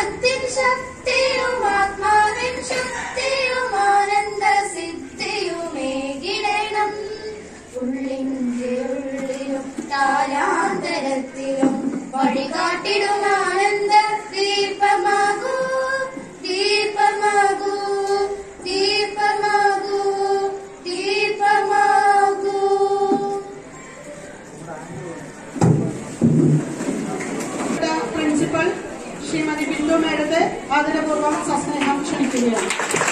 മനത്തിൻ ശക്തിയും ആത്മാവിൻ ശക്തിയും ആനന്ദ സിദ്ധിയുമേകിടണം ഉള്ളിന്റെ ഉള്ളിലും താരാന്തരത്തിലും വഴികാട്ടിടും ആനന്ദ ദീപമാകൂ ദീപമാകൂ ദീപമാകൂ ദീപമാകൂ പ്രിൻസിപ്പൽ ശ്രീമതി ബിന്ദു മേഡത്തെ ആദരപൂർവ്വം സസ്നേഹം ക്ഷണിക്കുകയാണ്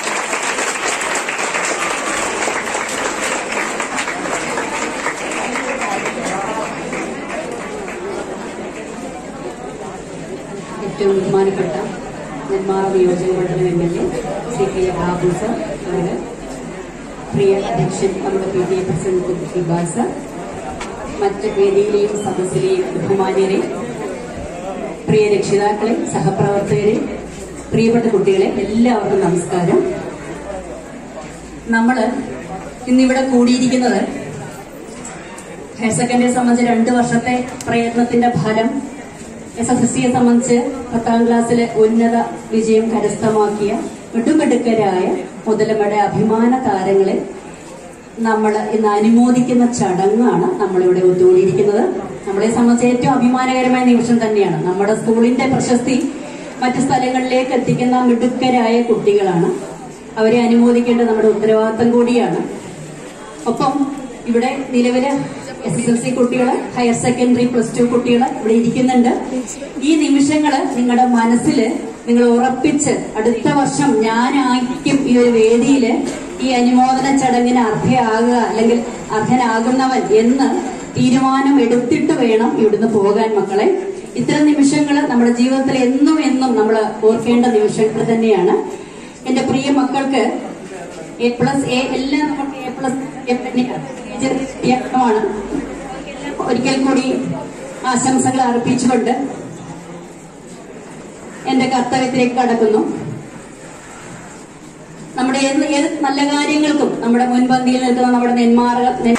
ഏറ്റവും ബഹുമാനപ്പെട്ട നെന്മാറ നിയോജക മണ്ഡലം M L A C K Babu sir അവര് പ്രിയ അധ്യക്ഷൻ നമ്മുടെ P T A president Iqbal sir മറ്റ് വേദിയിലെയും സദസ്സിലെയും ബഹുമാന്യരെ പ്രിയ രക്ഷിതാക്കളെ സഹപ്രവർത്തകരെ പ്രിയപ്പെട്ട കുട്ടികളെ എല്ലാവർക്കും നമസ്കാരം നമ്മള് ഇന്നിവിടെ കൂടിയിരിക്കുന്നത് ഹയർ സെക്കൻഡറി സംബന്ധിച്ച് രണ്ട് വർഷത്തെ പ്രയത്നത്തിന്റെ ഫലം എസ് എസ് എൽ സിയെ സംബന്ധിച്ച് പത്താം ക്ലാസ്സിലെ ഉന്നത വിജയം കരസ്ഥമാക്കിയ മിടുമിടുക്കരായ മുതലമയുടെ അഭിമാന താരങ്ങളെ നമ്മൾ ഇന്ന് അനുമോദിക്കുന്ന ചടങ്ങാണ് നമ്മളിവിടെ ഒത്തുകൂടിയിരിക്കുന്നത് നമ്മളെ സംബന്ധിച്ച് ഏറ്റവും അഭിമാനകരമായ നിമിഷം തന്നെയാണ് നമ്മുടെ സ്കൂളിന്റെ പ്രശസ്തി മറ്റു സ്ഥലങ്ങളിലേക്ക് എത്തിക്കുന്ന മിടുക്കരായ കുട്ടികളാണ് അവരെ അനുമോദിക്കേണ്ടത് നമ്മുടെ ഉത്തരവാദിത്തം കൂടിയാണ് ഒപ്പം ഇവിടെ നിലവിലെ എസ് എസ് എൽ സി കുട്ടികള് ഹയർ സെക്കൻഡറി പ്ലസ് ടു കുട്ടികള് ഇവിടെ ഇരിക്കുന്നുണ്ട് ഈ നിമിഷങ്ങള് നിങ്ങളുടെ മനസ്സിൽ നിങ്ങൾ ഉറപ്പിച്ച് അടുത്ത വർഷം ഞാനായിരിക്കും ഈ ഒരു വേദിയില് ഈ അനുമോദന ചടങ്ങിന് അർഹയാകുക അല്ലെങ്കിൽ അർഹനാകുന്നവൻ എന്ന് തീരുമാനം എടുത്തിട്ട് വേണം ഇവിടുന്ന് പോകാൻ മക്കളെ ഇത്തരം നിമിഷങ്ങൾ നമ്മുടെ ജീവിതത്തിൽ എന്നും എന്നും നമ്മൾ ഓർക്കേണ്ട നിമിഷങ്ങൾ തന്നെയാണ് എന്റെ പ്രിയ മക്കൾക്ക് എ പ്ലസ് എ എല്ലാം നമുക്ക് എ പ്ലസ് വ്യക്തമാണ് ഒരിക്കൽ കൂടി ആശംസകൾ അർപ്പിച്ചുകൊണ്ട് എന്റെ കർത്തവ്യത്തിലേക്ക് കടക്കുന്നു നമ്മുടെ ഏത് ഏത് നല്ല കാര്യങ്ങൾക്കും നമ്മുടെ മുൻപന്തിയിൽ നിൽക്കുന്ന നമ്മുടെ നെന്മാറ നെൻ-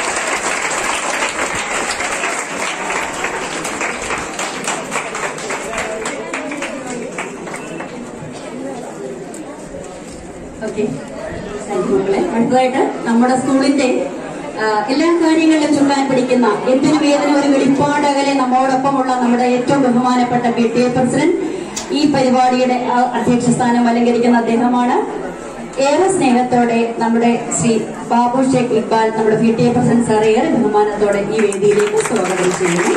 ഓക്കെ താങ്ക് യു മക്കളെ അടുത്തതായിട്ട് നമ്മുടെ സ്കൂളിന്റെ ആ, എല്ലാ കാര്യങ്ങളിലും ചുക്കാൻ പിടിക്കുന്ന എന്തിനു വേദന ഒരു വെളിപ്പാടകലെ നമ്മോടൊപ്പമുള്ള നമ്മുടെ ഏറ്റവും ബഹുമാനപ്പെട്ട പി ടി എ പ്രസിഡന്റ് ഈ പരിപാടിയുടെ ആ, അധ്യക്ഷ സ്ഥാനം അലങ്കരിക്കുന്ന അദ്ദേഹമാണ് ഏറെ സ്നേഹത്തോടെ നമ്മുടെ ശ്രീ ബാബു ഷേഖ് ഇക്ബാൽ നമ്മുടെ P T A president sir ഏറെ ബഹുമാനത്തോടെ ഈ വേദിയിലേക്ക് സ്വാഗതം ചെയ്യുന്നു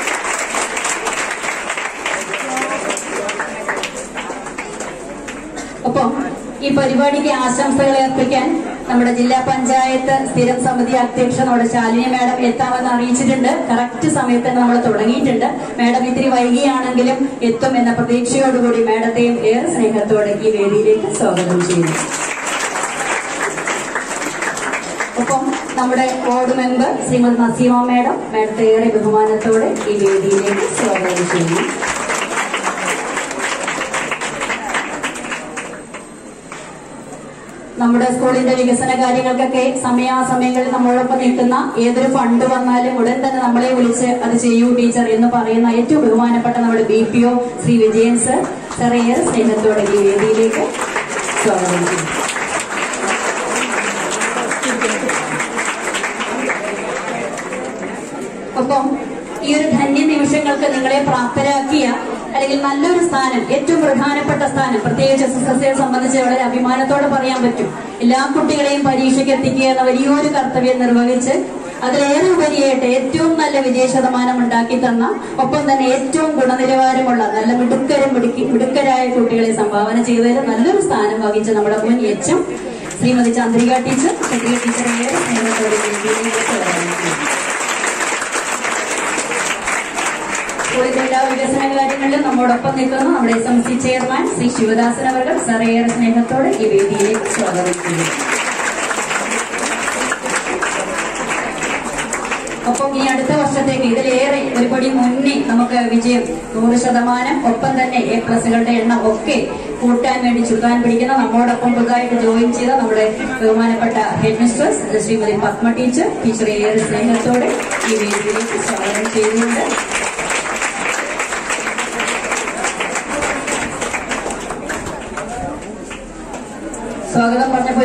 ഒപ്പം ഈ പരിപാടിക്ക് ആശംസകൾ അർപ്പിക്കാൻ നമ്മുടെ ജില്ലാ പഞ്ചായത്ത് സ്ഥിരം സമിതി അധ്യക്ഷ നമ്മുടെ ശാലിനി മാഡം എത്താമെന്ന് അറിയിച്ചിട്ടുണ്ട് കറക്റ്റ് സമയത്ത് തന്നെ നമ്മൾ തുടങ്ങിയിട്ടുണ്ട് മാഡം ഇത്തിരി വൈകിയാണെങ്കിലും എത്തും എന്ന പ്രതീക്ഷയോടുകൂടി മാഡത്തെയും ഏറെ സ്നേഹത്തോടെ ഈ വേദിയിലേക്ക് സ്വാഗതം ചെയ്യുന്നു ഒപ്പം നമ്മുടെ ward member Srimathi Naseema madam മാഡത്തെ ഏറെ ബഹുമാനത്തോടെ ഈ വേദിയിലേക്ക് സ്വാഗതം ചെയ്യുന്നു നമ്മുടെ സ്കൂളിന്റെ വികസന കാര്യങ്ങൾക്കൊക്കെ സമയാസമയങ്ങളിൽ നമ്മളോടൊപ്പം നിൽക്കുന്ന ഏതൊരു ഫണ്ട് വന്നാലും ഉടൻ തന്നെ നമ്മളെ വിളിച്ച് അത് ചെയ്യൂ ടീച്ചർ എന്ന് പറയുന്ന ഏറ്റവും ബഹുമാനപ്പെട്ട നമ്മുടെ B P O Sri Vijayan sir sir ഏറെ സ്നേഹത്തോടെ ഈ വേദിയിലേക്ക് സ്വാഗതം ചെയ്യുന്നു ഒപ്പം ഈ ഒരു ധന്യ നിമിഷങ്ങൾക്ക് നിങ്ങളെ പ്രാപ്തരാക്കിയ അല്ലെങ്കിൽ നല്ലൊരു സ്ഥാനം ഏറ്റവും പ്രധാനപ്പെട്ട സ്ഥാനം പ്രത്യേകിച്ച് എസ് എസ് എസ് സിയെ സംബന്ധിച്ച് വളരെ അഭിമാനത്തോടെ പറയാൻ പറ്റും എല്ലാ കുട്ടികളെയും പരീക്ഷയ്ക്ക് എത്തിക്കുക എന്ന വലിയൊരു കർത്തവ്യം നിർവഹിച്ച് അതിലേറെ ഉപരിയായിട്ട് ഏറ്റവും നല്ല വിജയ ശതമാനം ഉണ്ടാക്കി തന്ന ഒപ്പം തന്നെ ഏറ്റവും ഗുണനിലവാരമുള്ള നല്ല മിടുക്കരും മിടുക്കി മിടുക്കരായ കുട്ടികളെ സംഭാവന ചെയ്തതിൽ നല്ലൊരു സ്ഥാനം വഹിച്ച നമ്മുടെ മുൻ എച്ചും ശ്രീമതി ചന്ദ്രിക ടീച്ചർ ചന്ദ്രിക ടീച്ചറെ ഏറെ സ്നേഹത്തോടെ ഈ വേദിയിലേക്ക് സ്വാഗതം ചെയ്യുന്നു. സ്കൂളിന്റെ എല്ലാ വികസന കാര്യങ്ങളിലും നമ്മോടൊപ്പം നിൽക്കുന്ന നമ്മുടെ S M C chairman Sri Sivadasan അവർ സാറെ ഏറെ സ്നേഹത്തോടെ ഈ വേദിയിലേക്ക് സ്വാഗതം ചെയ്യുന്നു ഒപ്പം ഈ അടുത്ത വർഷത്തേക്ക് ഇതിലേറെ ഒരുപടി മുന്നേ നമുക്ക് വിജയം നൂറ് ശതമാനം ഒപ്പം തന്നെ എ പ്ലസുകളുടെ എണ്ണം ഒക്കെ കൂട്ടാൻ വേണ്ടി ചുക്കാൻ പിടിക്കുന്ന നമ്മോടൊപ്പം പുതുതായിട്ട് ജോയിൻ ചെയ്ത നമ്മുടെ ബഹുമാനപ്പെട്ട head mistress Srimathi Padma teacher ടീച്ചറെ ഏറെ സ്നേഹത്തോടെ ഈ വേദിയിലേക്ക് സ്വാഗതം ചെയ്തുകൊണ്ട്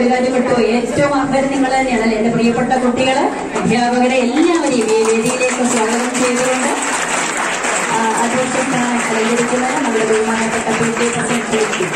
ഒരു കാര്യം വിട്ടു ഏറ്റവും ആൾക്കാർ നിങ്ങൾ തന്നെയാണ് അല്ലെ എന്റെ പ്രിയപ്പെട്ട കുട്ടികള് അധ്യാപകരെ എല്ലാവരെയും ഈ വേദിയിലേക്ക് സ്വാഗതം ചെയ്തുകൊണ്ട് ആ, അധ്യക്ഷൻ അലങ്കരിക്കുന്നത് നമ്മുടെ ബഹുമാനപ്പെട്ട പി ടി പ്രസിഡന്റ്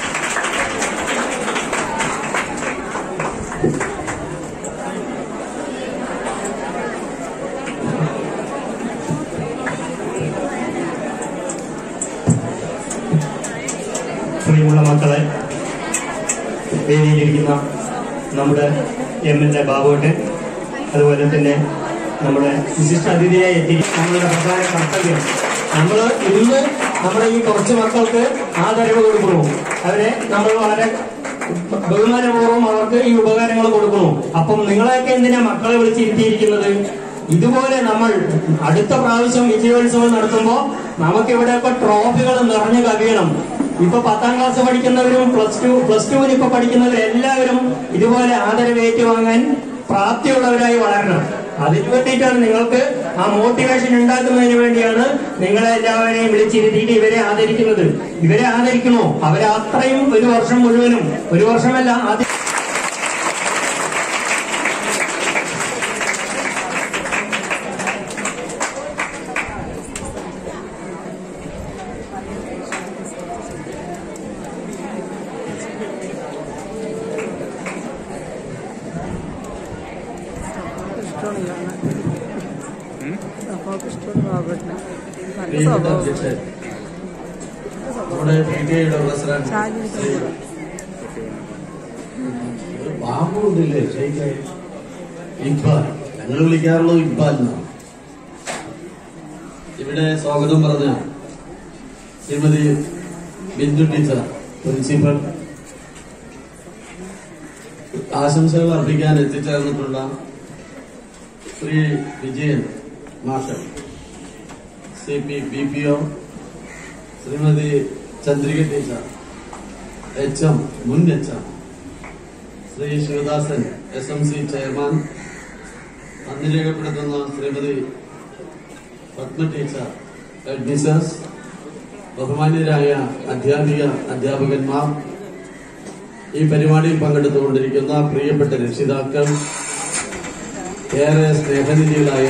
പ്രിയമുള്ള മക്കളെ വേദിയിലിരിക്കുന്ന നമ്മുടെ എം എൽ എ ബാബുട്ടൻ അതുപോലെ തന്നെ നമ്മുടെ വിശിഷ്ട അതിഥിയായി എത്തി നമ്മളുടെ പ്രധാന കർത്തവ്യം നമ്മൾ ഇന്ന് നമ്മുടെ ഈ കുറച്ച് മക്കൾക്ക് ആദരവ് കൊടുക്കുന്നു അവരെ നമ്മൾ വളരെ ബഹുമാനപൂർവ്വം അവർക്ക് ഈ ഉപകാരങ്ങൾ കൊടുക്കുന്നു അപ്പം നിങ്ങളെയൊക്കെ എന്തിനാ മക്കളെ വിളിച്ചിരുത്തിയിരിക്കുന്നത് ഇതുപോലെ നമ്മൾ അടുത്ത പ്രാവശ്യം വിജയോത്സവം നടത്തുമ്പോൾ നമുക്കിവിടെയൊക്കെ ട്രോഫികൾ നിറഞ്ഞു കവിയണം ഇപ്പൊ പത്താം ക്ലാസ് പഠിക്കുന്നവരും പ്ലസ് ടു പ്ലസ് ടുവിന് ഇപ്പൊ പഠിക്കുന്നവരും എല്ലാവരും ഇതുപോലെ ആദരവ് ഏറ്റുവാങ്ങാൻ പ്രാപ്തിയുള്ളവരായി വളരണം അതിനു വേണ്ടിയിട്ടാണ് നിങ്ങൾക്ക് ആ മോട്ടിവേഷൻ ഉണ്ടാക്കുന്നതിന് വേണ്ടിയാണ് നിങ്ങളെ എല്ലാവരെയും വിളിച്ചിരുത്തിയിട്ട് ഇവരെ ആദരിക്കുന്നത് ഇവരെ ആദരിക്കണോ അവരെ അത്രയും ഒരു വർഷം മുഴുവനും ഒരു വർഷമല്ല ആദ്യം പ്രിയപ്പെട്ട അധ്യക്ഷൻ നമ്മുടെ പി ടി ഐയുടെ പ്രസിഡന്റ് ശ്രീ ബാബു ഉണ്ടല്ലേ ഷെയ്ഖ് ഇക്ബാൽ ഞങ്ങൾ വിളിക്കാറുള്ളത് ഇക്ബാൽ എന്നാണ് ഇവിടെ സ്വാഗതം പറഞ്ഞ ശ്രീമതി ബിന്ദു ടീച്ചർ പ്രിൻസിപ്പൽ ആശംസകൾ അർപ്പിക്കാൻ എത്തിച്ചേർന്നിട്ടുള്ള ശ്രീ വിജയൻ മാഷ് C P B P O Srimathi Chandrika teacher H M മുൻ H M Sri Sivadasan S M C chairman നന്ദി രേഖപ്പെടുത്തുന്ന ശ്രീമതി പത്മ ടീച്ചർ ഹെഡ്മിസേഴ്സ് ബഹുമാന്യരായ അധ്യാപിക അധ്യാപകന്മാർ ഈ പരിപാടിയിൽ പങ്കെടുത്തുകൊണ്ടിരിക്കുന്ന പ്രിയപ്പെട്ട രക്ഷിതാക്കൾ ഏറെ സ്നേഹനിധികളായ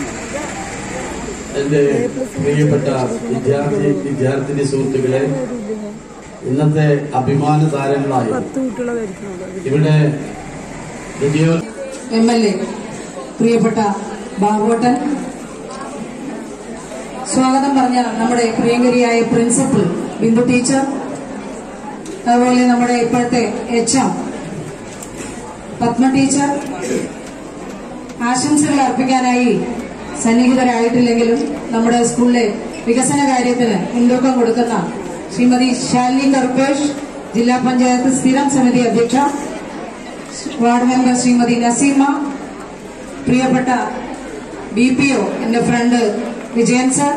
എന്റെ പ്രിയപ്പെട്ട വിദ്യാർത്ഥി വിദ്യാർത്ഥിനി സുഹൃത്തുക്കളെ ഇന്നത്തെ അഭിമാന താരങ്ങളായി ഇവിടെ വിജയോ എം എൽ എ പ്രിയപ്പെട്ട ബാബോട്ടൻ സ്വാഗതം പറഞ്ഞ നമ്മുടെ പ്രിയങ്കരിയായ പ്രിൻസിപ്പൽ ബിന്ദു ടീച്ചർ അതുപോലെ നമ്മുടെ ഇപ്പോഴത്തെ എച്ച് എം പത്മ ടീച്ചർ ആശംസകൾ അർപ്പിക്കാനായി സന്നിഹിതരായിട്ടില്ലെങ്കിലും നമ്മുടെ സ്കൂളിലെ വികസന കാര്യത്തിന് മുൻതൂക്കം കൊടുക്കുന്ന ശ്രീമതി ശാലിനി കർപ്പേഷ് ജില്ലാ പഞ്ചായത്ത് സ്ഥിരം സമിതി അധ്യക്ഷ വാർഡ് മെമ്പർ ശ്രീമതി നസീമ പ്രിയപ്പെട്ട ബി പി ഒ എന്റെ ഫ്രണ്ട് വിജയൻ സർ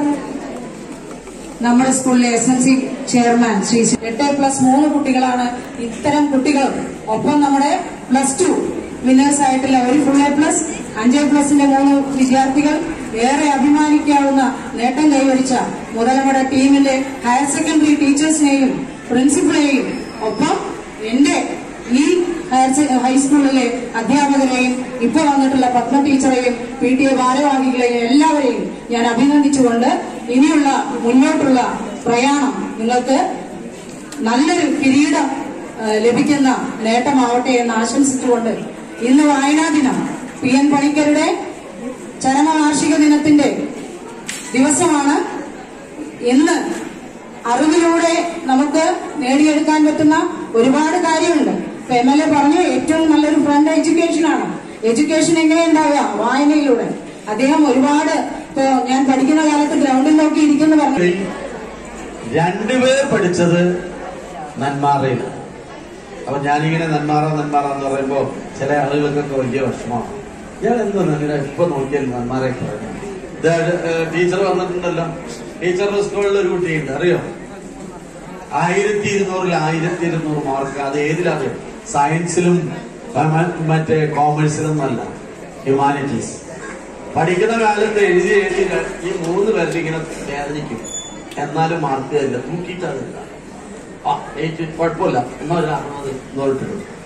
നമ്മുടെ സ്കൂളിലെ S N C chairman Sri എട്ട് പ്ലസ് മൂന്ന് കുട്ടികളാണ് ഇത്തരം കുട്ടികൾ ഒപ്പം നമ്മുടെ പ്ലസ് ടു വിന്നേഴ്സ് ആയിട്ടുള്ള ഒരു ഫുൾ എ പ്ലസ് അഞ്ച് പ്ലസിന്റെ മൂന്ന് വിദ്യാർത്ഥികൾ ഏറെ അഭിമാനിക്കാവുന്ന നേട്ടം കൈവരിച്ച മുതലമട ടീമിന്റെ ഹയർ സെക്കൻഡറി ടീച്ചേഴ്സിനെയും പ്രിൻസിപ്പളെയും ഒപ്പം എന്റെ ഈ ഹയർ സെ- ഹൈസ്കൂളിലെ അധ്യാപകരെയും ഇപ്പൊ വന്നിട്ടുള്ള പത്മ ടീച്ചറെയും പി ടി എ ഭാരവാഹികളെയും എല്ലാവരെയും ഞാൻ അഭിനന്ദിച്ചുകൊണ്ട് ഇനിയുള്ള മുന്നോട്ടുള്ള പ്രയാണം നിങ്ങൾക്ക് നല്ലൊരു കിരീടം ആ, ലഭിക്കുന്ന നേട്ടമാവട്ടെ എന്ന് ആശംസിച്ചുകൊണ്ട് ഇന്ന് വായനാ ദിനം പി എൻ പണിക്കരുടെ ചരമവാർഷിക ദിനത്തിന്റെ ദിവസമാണ് ഇന്ന് അറിവിലൂടെ നമുക്ക് നേടിയെടുക്കാൻ പറ്റുന്ന ഒരുപാട് കാര്യമുണ്ട് ഇപ്പൊ എം എൽ എ പറഞ്ഞു ഏറ്റവും നല്ലൊരു ഫ്രണ്ട് എഡ്യൂക്കേഷൻ ആണ് എഡ്യൂക്കേഷൻ എങ്ങനെ ഉണ്ടാവുക വായനയിലൂടെ അദ്ദേഹം ഒരുപാട് ഇപ്പൊ ഞാൻ പഠിക്കുന്ന കാലത്ത് ഗ്രൗണ്ടിൽ നോക്കി ഇരിക്കുന്നു പറഞ്ഞു രണ്ടുപേർ പഠിച്ചത് നന്മാറയിലാണ് അപ്പൊ ഞാനിങ്ങനെ നന്മാറ നന്മാറ എന്ന് പറയുമ്പോ ചില ആളുകൾക്കൊക്കെ വലിയ വിഷമമാണ് ഇയാൾ എന്തോ അങ്ങനെ ഇപ്പൊ നോക്കിയാൽ നന്മാരെ പറയുന്നത് ടീച്ചർ വന്നിട്ടുണ്ടല്ലോ ടീച്ചറുടെ സ്കൂളിൽ ഒരു കുട്ടിയുണ്ട് അറിയോ ആയിരത്തി ഇരുന്നൂറിൽ ആയിരത്തി ഇരുന്നൂറ് മാർക്ക് അത് ഏതിലാണ് സയൻസിലും ആ, മ- മറ്റേ കോമേഴ്സിലും അല്ല ഹ്യൂമാനിറ്റീസ് പഠിക്കുന്ന കാലത്ത് എഴുതി എഴുതി ക- ഈ മൂന്ന് പേരുടെ ഇങ്ങനെ വേദനിക്കും എന്നാലും മാർക്ക് തരില്ല തൂക്കിയിട്ടതില്ല ആ ഏറ്റ് കുഴപ്പമില്ല എന്നാ ഒരു അറുപത് നോട്ടിടും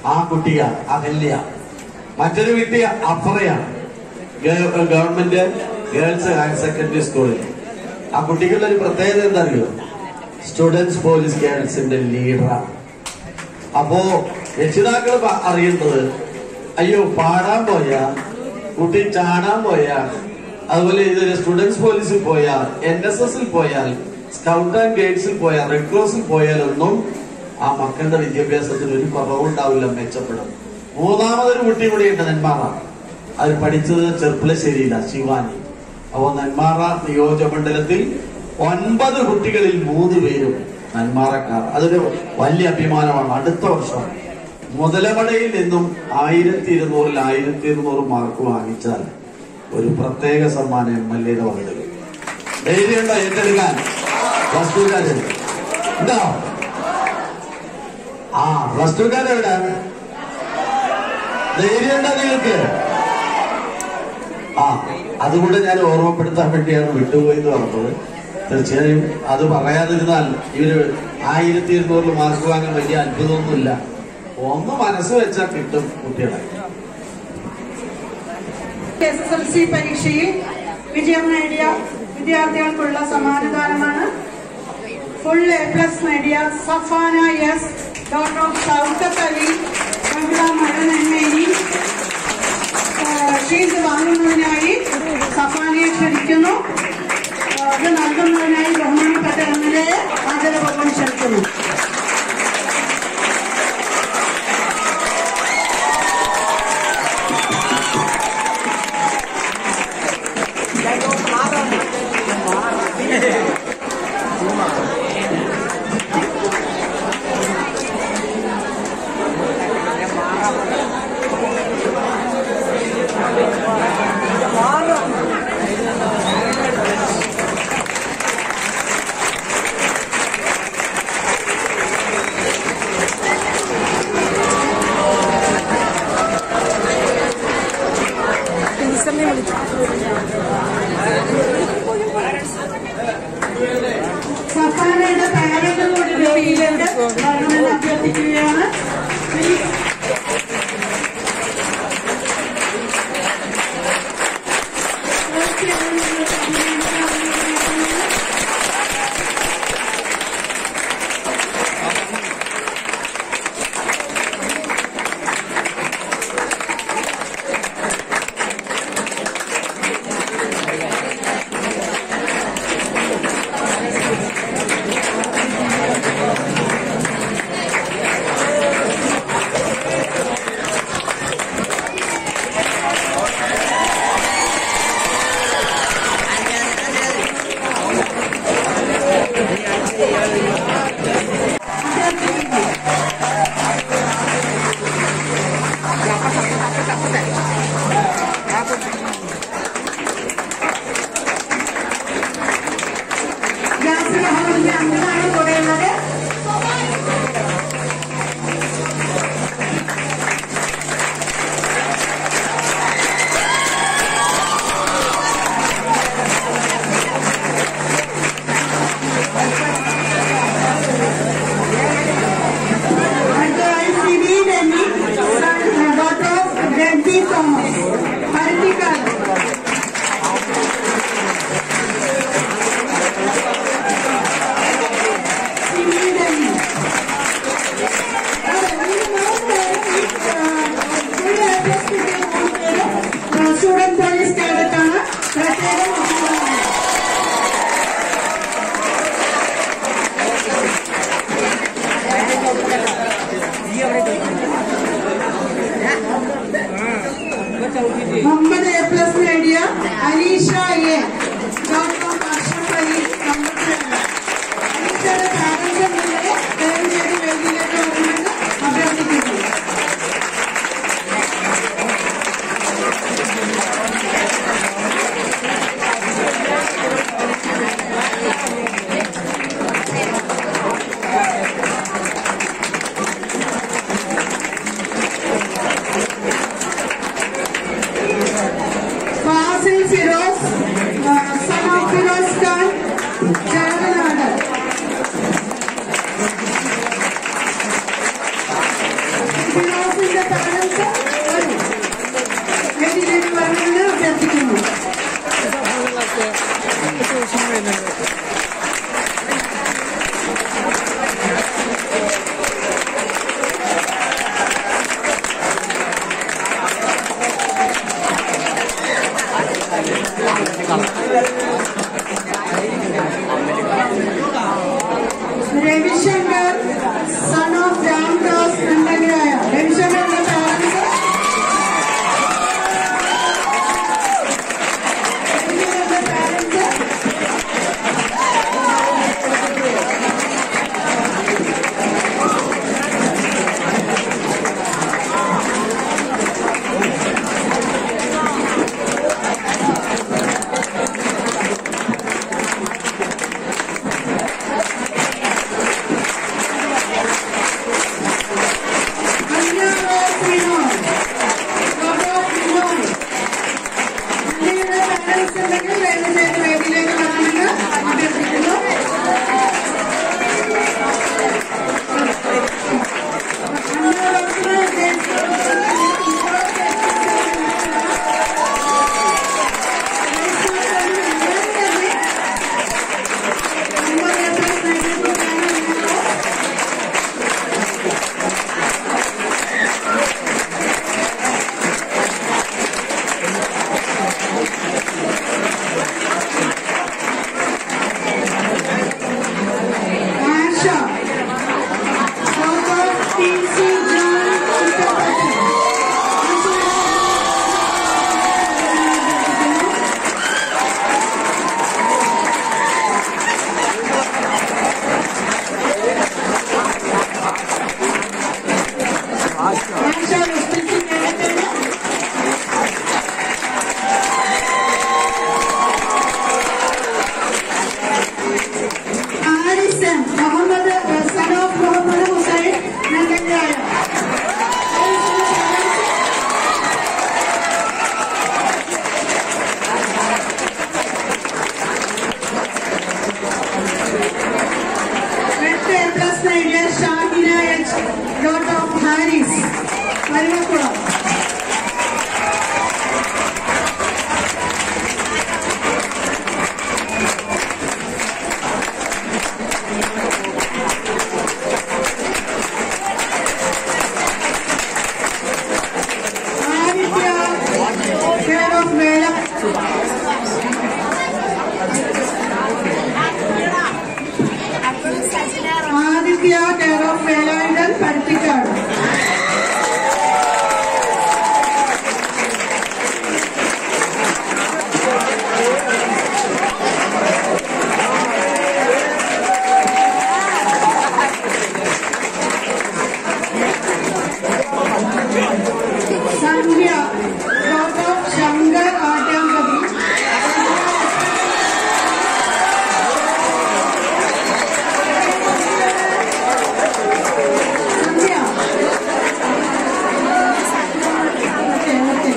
ആ കുട്ടിയ അഹല്യ മറ്റൊരു കുട്ടി അഫറയാണ് ഗവ- ഗവൺമെന്റ് ഗേൾസ് ഹയർ സെക്കൻഡറി സ്കൂളിൽ ആ കുട്ടിക്കുള്ള ഒരു പ്രത്യേകത എന്താ അറിയോ സ്റ്റുഡൻസ് പോലീസ് ഗേൾസിന്റെ ലീഡറാണ് അപ്പോ രക്ഷിതാക്കൾ പ- അറിയേണ്ടത് അയ്യോ പാടാൻ പോയാ കുട്ടി ചാടാൻ പോയാൽ അതുപോലെ ഇതൊരു സ്റ്റുഡൻസ് പോലീസിൽ പോയാൽ എൻ എസ് എസിൽ പോയാൽ സ്കൗട്ട് ആൻഡ് ഗൈഡ്സിൽ പോയാൽ റെഡ് ക്രോസിൽ പോയാലൊന്നും ആ മക്കളുടെ വിദ്യാഭ്യാസത്തിന് ഒരു കുറവുണ്ടാവില്ല മെച്ചപ്പെടും മൂന്നാമതൊരു കുട്ടി കൂടി ഉണ്ട് നെന്മാറ അത് പഠിച്ചത് ചെർപ്പളശ്ശേരിയില ശിവാനി അപ്പോ നെന്മാറ നിയോജകമണ്ഡലത്തിൽ ഒൻപത് കുട്ടികളിൽ മൂന്ന് പേരും നെന്മാറക്കാർ അതൊരു വലിയ അഭിമാനമാണ് അടുത്ത വർഷം മുതലമടയിൽ നിന്നും ആയിരത്തി ഇരുന്നൂറിൽ ആയിരത്തി ഇരുന്നൂറ് മാർക്ക് വാങ്ങിച്ചാൽ ഒരു പ്രത്യേക സമ്മാനം എം എൽ എയുടെ വന്നത് ധൈര്യമുണ്ടോ ഏറ്റെടുക്കാൻ പ്ലസ് ടുക്കാര് ഉണ്ടോ ആ പ്ലസ് ടുക്കാരെവിടെ ധൈര്യമുണ്ടോ നിങ്ങൾക്ക് ആ അതുകൊണ്ട് ഞാൻ ഓർമ്മപ്പെടുത്താൻ വേണ്ടിയാണ് വിട്ടുപോയി എന്ന് പറഞ്ഞത് തീർച്ചയായും അത് പറയാതിരുന്നാൽ ഇവര് ആയിരത്തി ഇരുന്നൂറിൽ മാർക്ക് വാങ്ങാൻ വലിയ അത്ഭുതമൊന്നുമില്ല ഒന്ന് മനസ്സ് വെച്ചാൽ കിട്ടും കുട്ടികളെ എസ് എസ് എൽ സി പരീക്ഷയിൽ വിജയം നേടിയ വിദ്യാർത്ഥികൾക്കുള്ള സമ്മാനദാനമാണ് ഫുൾ എ പ്ലസ് നേടിയ Safana S daughter of Saukkath Ali മഹിള മഴനെന്മേരി ഷീൽഡ് വാങ്ങുന്നതിനായി സഫാനയെ ക്ഷണിക്കുന്നു ആ, ഇത് നൽകുന്നതിനായി ബഹുമാനപ്പെട്ട എം എൽ എ ആദരപൂർവ്വം ക്ഷണിക്കുന്നു സഫാനയുടെ പാരന്റ് കൂടി വേദിയിലുണ്ട് വരണമെന്ന് അഭ്യർത്ഥിക്കുകയാണ് സ്റ്റുഡൻസ് ഉണ്ടെങ്കിൽ ദയവ് ചെയ്ത് വേദിയിലേക്ക് വരണമെന്ന് അഭ്യർത്ഥിക്കുന്നു Asha daughter T C John Kuttappatta Asha hospital കേരളത്തിൽ ആരിസൻ മുഹമ്മദ് സൺ ഓഫ് മുഹമ്മദ് ഹുസൈൻ നെല്ലഞ്ചായ എട്ട് എ പ്ലസ് നേടിയ Shahina H daughter of Haris Marumakkulam Aditya care of വേല Aditya care of Velayudhan Paruthikkad Sandhya daughter Shankar Attampathi Sandhya okay, okay.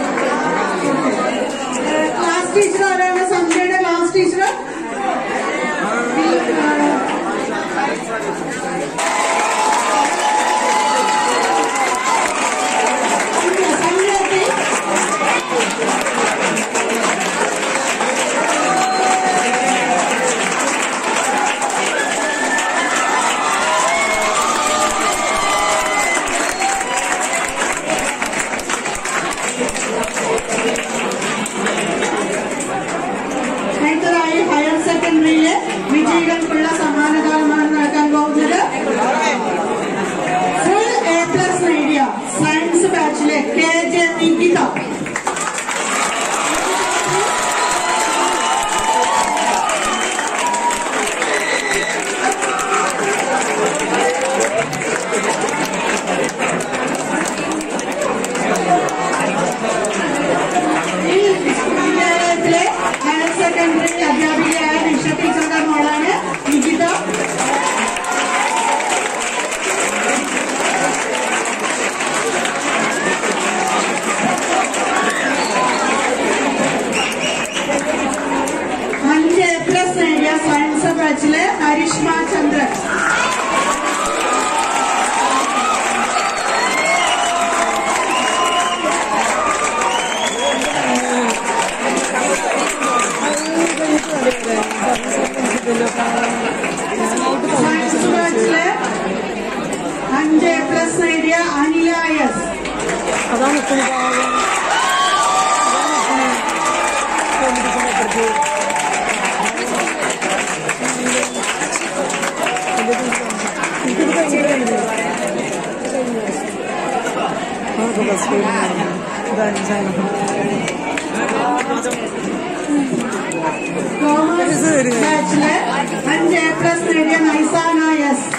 ഏഹ്, ക്ലാസ് ടീച്ചർ ആരാണ് സന്ധ്യയുടെ ക്ലാസ് ടീച്ചർ ഈ, ഏഹ്, സന്ധ്യ, സന്ധ്യ എത്തി. അടുത്തതായി ഹയർ സെക്കൻഡറിയിലെ വിജയികൾക്കുള്ള സമ്മാനദാനമാണ് നടക്കാൻ പോകുന്നത് ഫുൾ എ പ്ലസ് നേടിയ സയൻസ് ബാച്ചിലെ കെ ജെ നികിത ഈ വിദ്യാലയത്തിലെ ഹയർ സെക്കൻഡറി അധ്യാപികയായ നിഷ ടീച്ചറുടെ മോളാണ് നികിത അഞ്ച് എ പ്ലസ് നേടിയ സയൻസ് ബാച്ചിലെ ഹരിഷ്മ ചന്ദ്രൻ സയൻസ് ബാച്ചിലെ അഞ്ച് എ പ്ലസ് നേടിയ അനില എസ് കോമേഴ്സ് ബാച്ചിലെ അഞ്ച് എ പ്ലസ് നേടിയ നൈസാന എസ്